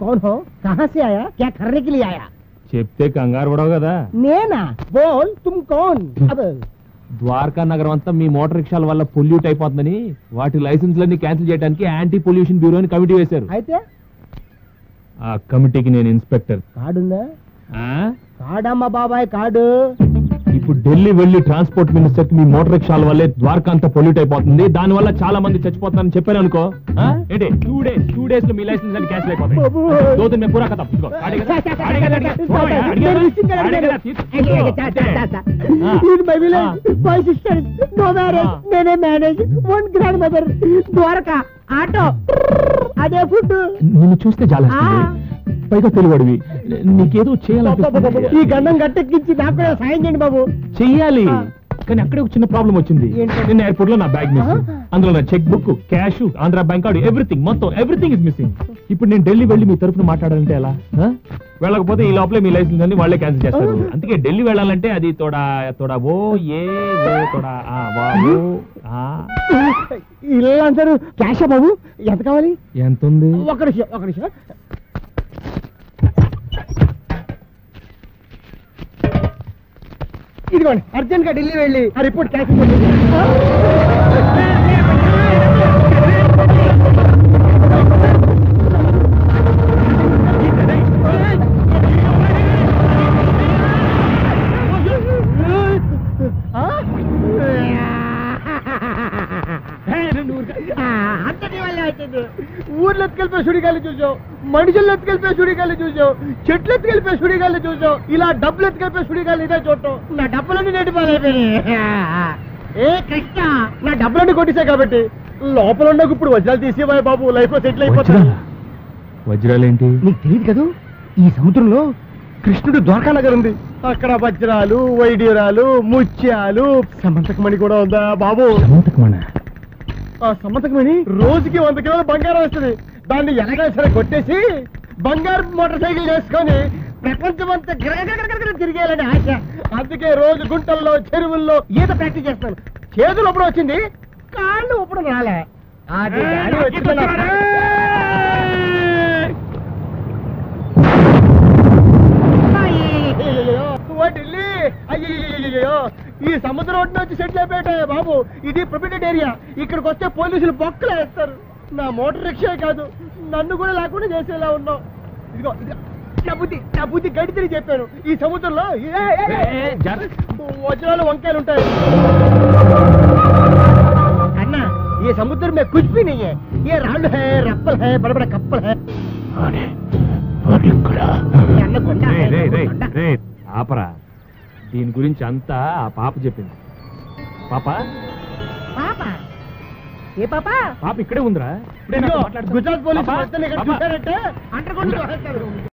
कौन हो कहाँ से आया क्या करने के लिए आया చెప్తే కంగారు పడవు కదా నేనా बोल तुम कौन अब ద్వారకా నగరం అంతా మీ మోటార్ రిక్షాల వల్ల పొల్యూట్ అయిపోతుందని వాటి లైసెన్స్లన్నీ క్యాన్సిల్ చేయడానికి యాంటీ పొల్యూషన్ బ్యూరో అని కమిటీ వేశారు అయితే ఆ కమిటీకి నేను ఇన్స్పెక్టర్ కాడుందా ఆ? కాడమ్మ బాబాయ్ కాడు ఇప్పుడు ఢిల్లీ వెళ్ళి ట్రాన్స్పోర్ట్ మినిస్టర్ కి మీ మోటార్ రిక్షాల వల్లే ద్వారకా అంతా పొల్యూట్ అయిపోతుంది దాని వల్ల చాలా మంది చచ్చిపోతున్నారని చెప్పాను అనుకో ఆ? ఏంటి టూ డేస్ టూ డేస్ లో మీ లైసెన్స్ అన్ని క్యాన్సిల్ అయిపోతాయి బాబు. దో దిన్ మే పూరా ఖతం ఇదిగో, అడిగేదా? అడిగేదా? చూడవయ్యా, అడిగేదా? నేను విషయం కదా అడిగేదా? అడిగాను. తీసుకో. అయ్యే, అయ్యే, చా, చా, చా, చా. ఆ. ఇది మై విలేజ్ ఆ. మై సిస్టర్ నో మ్యారేజ్ ఆ. నేనే manage one grandmother Dwarka auto అదే ఫుడ్ నిన్ను చూస్తే చాలా పైగా తెలుగుడివి నీకేదో ఈ చేయాలి గండం గట్టెక్కించి నాకు కూడా సాయం చేయండి బాబు చెయ్యాలి ఆ. కానీ అక్కడే ఒక చిన్న ప్రాబ్లం వచ్చింది ఏంటది? నిన్న ఎయిర్పోర్ట్ లో నా బ్యాగ్ మిస్ ఆ. అందులో నా check book cash Andhra bank card everything మొత్తం ఎవ్రీథింగ్ ఇస్ మిస్సింగ్ ఇప్పుడు నేను ఢిల్లీ వెళ్ళి మీ తరఫున మాట్లాడాలంటే ఎలా ఆ? వెళ్ళకపోతే ఈ లోపలే మీ లైసెన్స్ అన్ని వాళ్ళే క్యాన్సిల్ చేస్తారు ఆ. అందుకే ఢిల్లీ వెళ్ళాలంటే అది తోడా తోడా ఓ ఏ ఓ తోడా ఆ వా ఓ ఆ ఇలా అంటారు క్యాషా బాబు ఎంత కావాలి ఎంత ఉంది ఒక నిమిషం ఒక నిమిషం ఇదిగోండి అర్జెంట్ గా ఢిల్లీ వెళ్ళి ఆ రిపోర్ట్ క్యాన్సిల్ ఏ, రెండు ఊరికే. అంతటి వల్లే వచ్చింది ఊర్లో ఎత్తుకెళ్ళిపోయి సుడిగాలి చూసావు మనుషులు ఎత్తుకెళ్ళిపోయి సుడిగాలి చూసావు చెట్లు ఎత్తుకెళ్ళిపోయి సుడిగాలి చూసావు ఇలా డబ్బులు ఎత్తుకెళ్ళిపోయి సుడిగాలి ఇదే చూడటం నా డబ్బులన్నీ నేటి పాలైపోయినాయి ఏ కృష్ణ నా డబ్బులన్నీ కొట్టేశాయి కాబట్టి లోపల ఉన్న ఇప్పుడు వజ్రాలు తీసేవాయి బాబు లైఫ్ లో సెటిల్ అయిపోతుంది వజ్రాలా? వజ్రాలేంటి నీకు తెలియదు కదూ ఈ సముద్రంలో కృష్ణుడు ద్వారకా నగర్ ఉంది అక్కడ వజ్రాలు వైడ్యూరాలు ముత్యాలు సమంతకమణి కూడా ఉందా బాబు సమంతకమణ ఆ సమ్మతకమని రోజుకి వంద కిలోల బంగారం వస్తుంది దాన్ని ఎలాగైనా సరే కొట్టేసి బంగారు మోటార్ సైకిల్ చేసుకొని ప్రపంచమంతా గిరగిరగిరగిర తిరిగేయాలని ఆశ అందుకే రోజు గుంటల్లో చెరువుల్లో ఈత ప్రాక్టీస్ చేస్తాను చేతులు అప్పుడు వచ్చింది కాళ్ళు ఇప్పుడు రాలే అది గాలి వచ్చింది నాకు. అయ్యయ్యయ్యయ్యో, ఓ ఢిల్లీ అయ్యయ్యయ్యయ్యో, ఈ సముద్రం ఒడ్డున వచ్చి సెటిల్ అయిపోయాయి బాబు ఇది ప్రొటెక్టెడ్ ఏరియా ఇక్కడికి వస్తే పోలీసులు బొక్కలు వేస్తారు నా మోటార్ రిక్షా కాదు నన్ను కూడా లేకుండా చేసేలా ఉన్నావు ఇదిగో ఇదిగో, నా బుద్ధి నా బుద్ధి గడి తిరిగి చెప్పాను ఈ సముద్రంలో ఏ, ఏ, ఏ, ఏ, ఏ, జాగ్రత్త. వజ్రాలు వంకాయలు ఉంటాయి అన్నా ये समुद्र में कुछ भी नहीं है ये राళ్ళు है रप्पल है बड़े बड़े कप्पल है ये అన్న కొండ రేయ్, రేయ్, రేయ్, కొండ. రేయ్, ఆపరా దీని గురించి అంతా ఆ పాప చెప్పింది పాప పాప ఏ పాప పాప ఇక్కడే ఉందిరా ఇప్పుడే నాతో ఇదిగో, మాట్లాడుతుంది. గుజరాత్ పోలీసు పాప, వస్తే ఇక్కడ పాప. చూశారంటే అంటకుండా